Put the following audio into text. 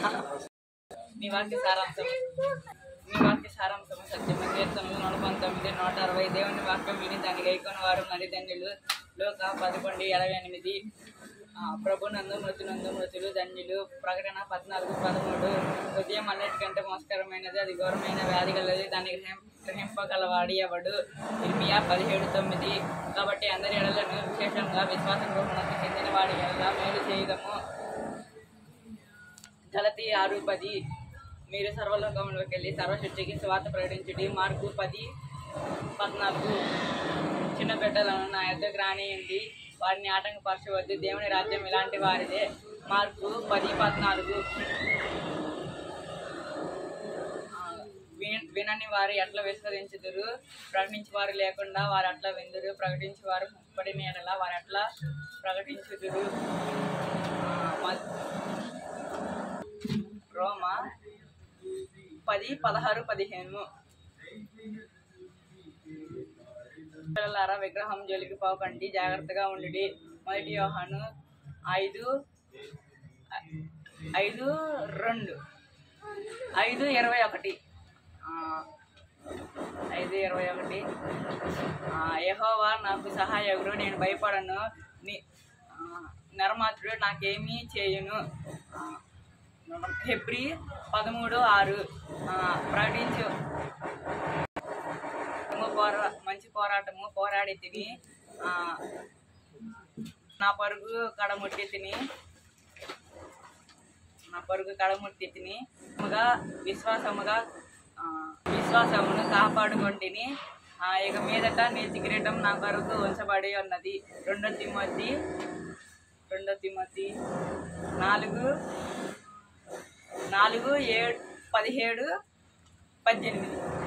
మీ వాక్య సారాంశం మీ వాక్య సారాంశం సత్యమ కీర్తనలు నూట పంతొమ్మిది నూట అరవై దేవుని వాక్యం విని దాన్ని గైకొని వారు నరిదండ్రులు లోక పదకొండు ఇరవై ఎనిమిది ఆ, ప్రభునందు మృతునందు మృతులు ధన్యులు ప్రకటన పద్నాలుగు పదమూడు ఉదయం అన్నిటికంటే మోసకరమైనది అది ఘోరమైన వ్యాధి కలది దాన్ని గ్రహిం- గ్రహింపగలవాడి ఎవడు ఇర్మియా పదిహేడు తొమ్మిది కాబట్టి అందరి ఎడలను విశేషంగా విశ్వాస గృహణకు చెందిన వాడి ఎడల మేలు చేయదము గలతి ఆరు పది మీరు సర్వలోకంలోకి వెళ్ళి సర్వశుద్ధికి స్వాత ప్రకటించుడి మార్కు పది పద్నాలుగు చిన్న బిడ్డలను నా యొద్దకు రానియండి వారిని ఆటంకపరచవద్దు దేవుని రాజ్యం ఇలాంటి వారిదే మార్కు పది పద్నాలుగు ఆ, విన్- వినని వారు ఎట్లా విస్మరించుదురు ప్రకటించి వారు లేకుండా వారు అట్లా విందురు ప్రకటించి వారు పడిన ఎడల వారు అట్లా ప్రకటించుదురు ఆ, మ- రోమ పది పదహారు పదిహేను పిల్లలారా విగ్రహం జోలికి పోకండి జాగ్రత్తగా ఉండి మొదటి యోహాను ఐదు ఐదు రెండు ఐదు ఇరవై ఒకటి ఆ, ఐదు ఇరవై ఒకటి ఆ, యెహోవా నాకు సహాయకుడు నేను భయపడను ని ఆ, నరమాత్రుడు నాకేమీ చేయును ఆ, హెబ్రి పదమూడు ఆరు ఆ, ప్రకటించు ఏమో పోరా మంచి పోరాటము పోరాడి తిని ఆ, నా పరుగు కడముట్టి తిని నా పరుగు కడముట్టి తిని ముగా విశ్వాసముగా ఆ, విశ్వాసమును కాపాడుకొంటిని ఆ, ఇక మీదట నీతి కిరీటం నా కొరకు ఉంచబడి ఉన్నది రెండో తిమ్మతి రెండో తిమ్మతి నాలుగు నాలుగు ఏడు పదిహేడు పద్దెనిమిది